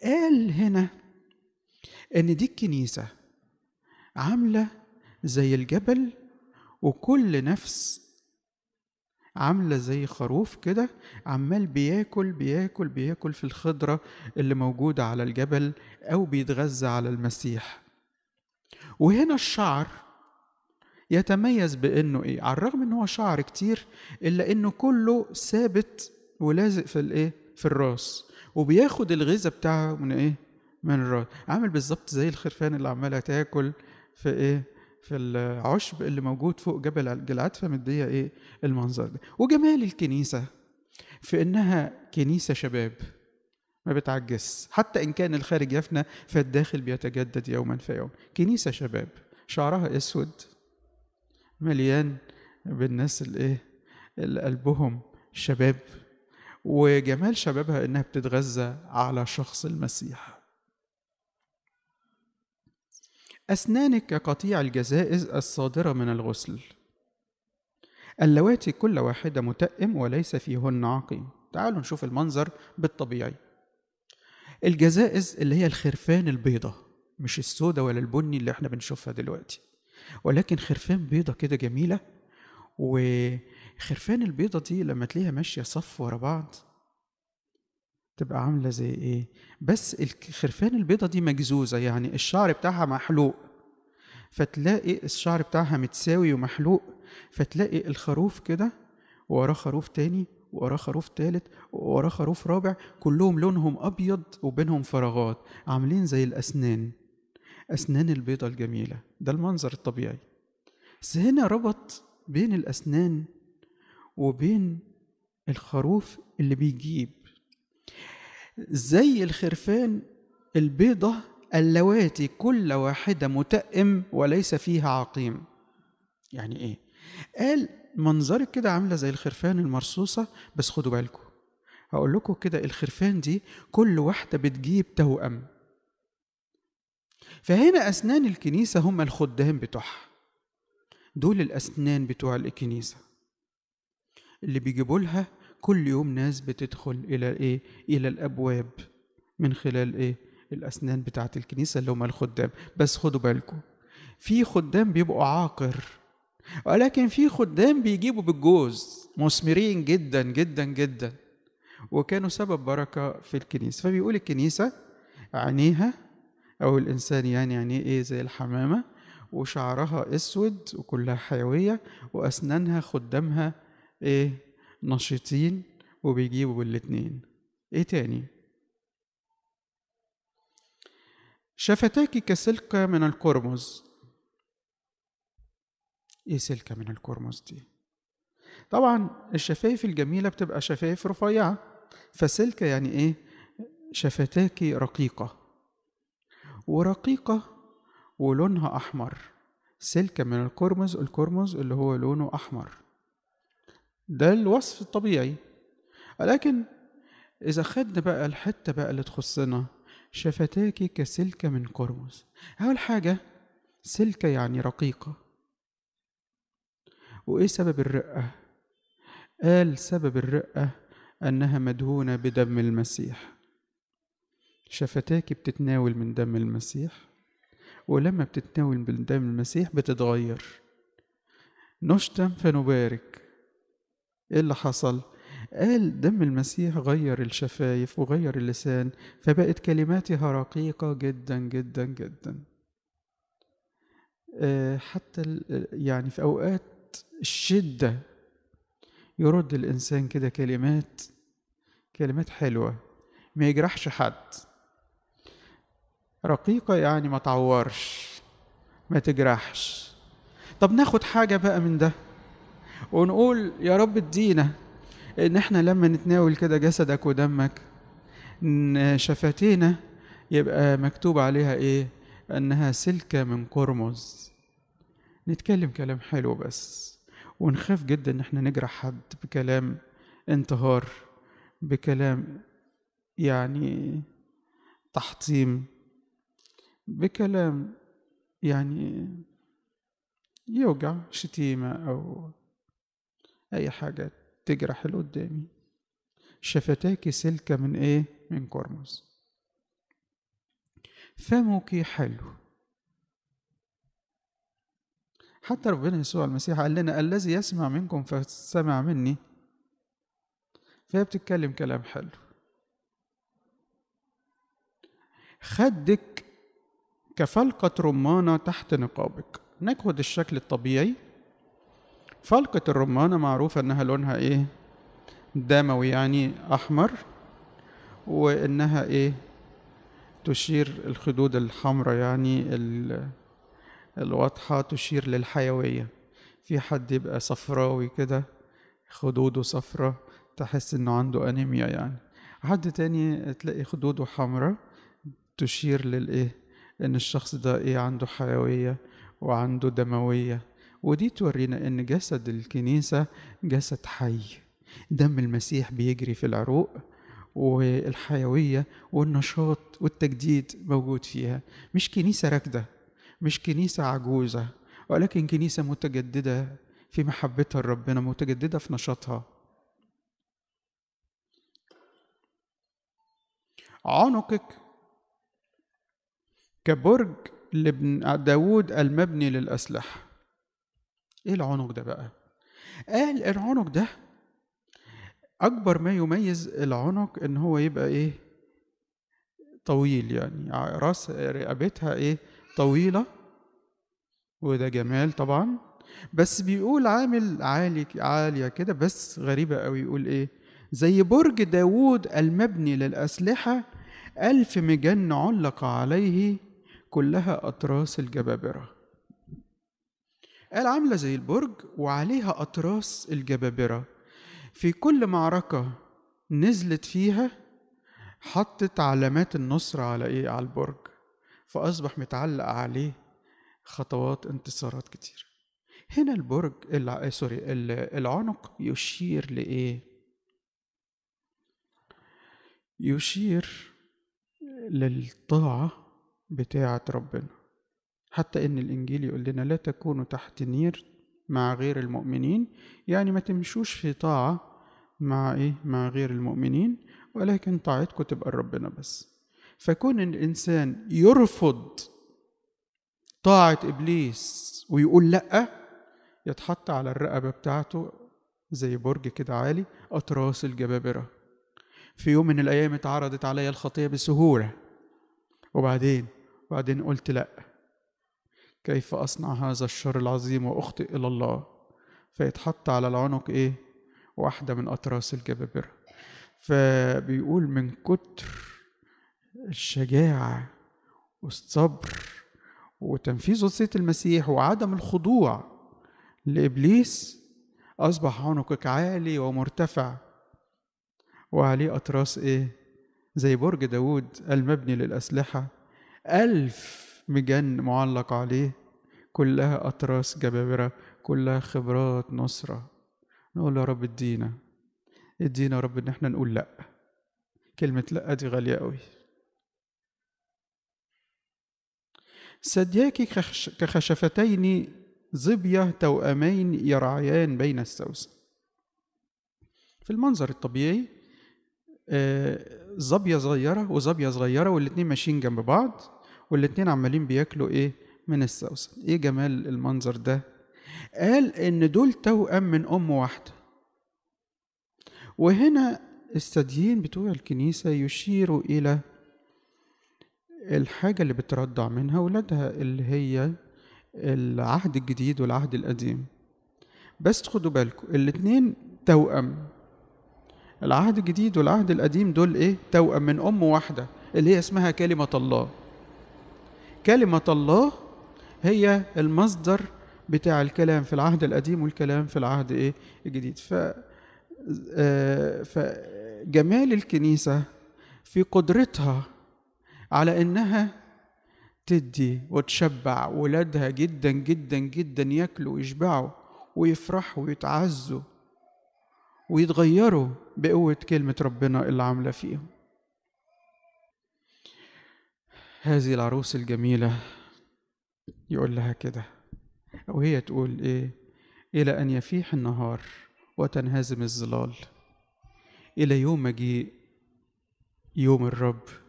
قال هنا ان دي الكنيسه عامله زي الجبل وكل نفس عامله زي خروف كده عمال بياكل بياكل بياكل في الخضره اللي موجوده على الجبل او بيتغذى على المسيح وهنا الشعر يتميز بانه ايه على الرغم ان هو شعر كتير الا انه كله ثابت ولازق في الايه في الراس وبياخد الغذاء بتاعه من ايه من الراس عامل بالظبط زي الخرفان اللي عماله تاكل في ايه في العشب اللي موجود فوق جبل جلعاد فمديه ايه المنظر ده وجمال الكنيسه في انها كنيسه شباب ما بتعجز حتى ان كان الخارج يفنى فالداخل بيتجدد يوما فيوم كنيسه شباب شعرها اسود مليان بالناس الايه اللي قلبهم شباب وجمال شبابها انها بتتغذى على شخص المسيح اسنانك كقطيع الجزائز الصادره من الغسل اللواتي كل واحده متأم وليس فيهن عقيم تعالوا نشوف المنظر بالطبيعي الجزائز اللي هي الخرفان البيضة مش السودة ولا البني اللي احنا بنشوفها دلوقتي ولكن خرفان بيضة كده جميلة وخرفان البيضة دي لما تلاقيها ماشية صف ورا بعض تبقى عاملة زي ايه بس الخرفان البيضة دي مجزوزة يعني الشعر بتاعها محلوق فتلاقي الشعر بتاعها متساوي ومحلوق فتلاقي الخروف كده وراه خروف تاني وراه خروف تالت وراه خروف رابع كلهم لونهم أبيض وبينهم فراغات عاملين زي الأسنان أسنان البيضة الجميلة ده المنظر الطبيعي بس هنا ربط بين الأسنان وبين الخروف اللي بيجيب زي الخرفان البيضة اللواتي كل واحدة متأم وليس فيها عقيم يعني ايه قال منظرك كده عاملة زي الخرفان المرصوصة بس خدوا بالكم هقول لكم كده الخرفان دي كل واحدة بتجيب توأم فهنا أسنان الكنيسة هم الخدام بتوعها دول الأسنان بتوع الكنيسة اللي بيجيبوا لها كل يوم ناس بتدخل إلى إيه؟ إلى الأبواب من خلال إيه؟ الأسنان بتاعة الكنيسة اللي هم الخدام بس خدوا بالكم في خدام بيبقوا عاقر ولكن في خدام بيجيبوا بالجوز مثمرين جدا جدا جدا وكانوا سبب بركة في الكنيسة فبيقول الكنيسة عينيها أو الإنسان يعني عينيه إيه زي الحمامة وشعرها أسود وكلها حيوية وأسنانها خدامها إيه نشيطين وبيجيبوا بالاتنين إيه تاني شفتاك كسلكة من القرمز ايه سلكة من القرمز دي طبعا الشفايف الجميلة بتبقى شفايف رفيعة فسلكة يعني ايه شفتاكي رقيقة ورقيقة ولونها أحمر سلكة من القرمز القرمز اللي هو لونه أحمر ده الوصف الطبيعي ولكن إذا خدنا بقى الحتة بقى اللي تخصنا شفتاكي كسلكة من قرمز أول حاجة سلكة يعني رقيقة وإيه سبب الرقة؟ قال سبب الرقة أنها مدهونة بدم المسيح شفتاكي بتتناول من دم المسيح ولما بتتناول من دم المسيح بتتغير نشتم فنبارك ايه اللي حصل قال دم المسيح غير الشفايف وغير اللسان فبقت كلماتها رقيقة جدا جدا جدا أه حتى يعني في أوقات الشدة يرد الإنسان كده كلمات كلمات حلوة ما يجرحش حد رقيقة يعني ما تعورش ما تجرحش طب ناخد حاجة بقى من ده ونقول يا رب ادينا ان احنا لما نتناول كده جسدك ودمك ان شفتينا يبقى مكتوب عليها ايه انها سلكة من قرمز نتكلم كلام حلو بس ونخاف جدا ان احنا نجرح حد بكلام انتهار بكلام يعني تحطيم بكلام يعني يوجع شتيمة أو أي حاجة تجرح اللي قدامي شفتاكي سلكة من إيه؟ من قرمز فمك حلو حتى ربنا يسوع المسيح قال لنا الذي يسمع منكم فسمع مني فهي بتتكلم كلام حلو خدك كفلقة رمانة تحت نقابك ناخد الشكل الطبيعي فلقة الرمانة معروفة إنها لونها إيه دموي يعني أحمر وإنها إيه تشير الخدود الحمراء يعني الواضحة تشير للحيوية في حد يبقى صفراوي كده خدوده صفرة تحس إنه عنده أنيميا يعني حد تاني تلاقي خدوده حمراء تشير للإيه إن الشخص ده إيه عنده حيوية وعنده دموية ودي تورينا إن جسد الكنيسة جسد حي دم المسيح بيجري في العروق والحيوية والنشاط والتجديد موجود فيها مش كنيسة راكدة مش كنيسة عجوزة ولكن كنيسة متجددة في محبتها لربنا متجددة في نشاطها عنقك كبرج لابن داود المبني للأسلحة ايه العنق ده بقى قال العنق ده اكبر ما يميز العنق ان هو يبقى ايه طويل يعني راس رقبتها ايه طويلة وده جمال طبعا بس بيقول عامل عالي عالية كده بس غريبة قوي يقول ايه زي برج داوود المبني للأسلحة ألف مجن علق عليه كلها أطراس الجبابرة قال عاملة زي البرج وعليها أطراس الجبابرة في كل معركة نزلت فيها حطت علامات النصر على إيه على البرج فأصبح متعلق عليه خطوات انتصارات كتير هنا البرج الع... سوري العنق يشير لإيه يشير للطاعة بتاعة ربنا حتى إن الإنجيل يقول لنا لا تكونوا تحت نير مع غير المؤمنين يعني ما تمشوش في طاعة مع إيه مع غير المؤمنين ولكن طاعتكم تبقى ربنا بس فكون إن الإنسان يرفض طاعة إبليس ويقول لأ يتحط على الرقبة بتاعته زي برج كده عالي أطراس الجبابرة في يوم من الأيام اتعرضت عليا الخطية بسهولة وبعدين وبعدين قلت لأ كيف أصنع هذا الشر العظيم وأخطئ إلى الله فيتحط على العنق إيه واحدة من أطراس الجبابرة فبيقول من كتر الشجاعة والصبر وتنفيذ وصية المسيح وعدم الخضوع لإبليس أصبح عنقك عالي ومرتفع وعليه أطراس إيه زي برج داود المبني للأسلحة ألف مجن معلق عليه كلها أطراس جبابرة كلها خبرات نصرة نقول يا رب ادينا ادينا يا رب ان احنا نقول لا كلمة لا دي غالية قوي ثدياك كخشفتين ظبية توأمين يرعيان بين السوسن في المنظر الطبيعي ظبية صغيرة وظبية صغيرة والاتنين ماشيين جنب بعض والاتنين عمالين بياكلوا ايه من السوسن ايه جمال المنظر ده قال ان دول توأم من ام واحدة وهنا الثديين بتوع الكنيسة يشيروا إلى الحاجة اللي بترضع منها ولادها اللي هي العهد الجديد والعهد القديم بس خدوا بالكم الاتنين توأم العهد الجديد والعهد القديم دول ايه توأم من أم واحدة اللي هي اسمها كلمة الله كلمة الله هي المصدر بتاع الكلام في العهد القديم والكلام في العهد ايه الجديد ف فجمال الكنيسة في قدرتها على انها تدي وتشبع ولادها جدا جدا جدا ياكلوا ويشبعوا ويفرحوا ويتعزوا ويتغيروا بقوة كلمة ربنا اللي عاملة فيهم هذه العروس الجميلة يقول لها كده وهي تقول ايه إلى أن يفيح النهار وتنهزم الظلال إلى يوم مجيء يوم الرب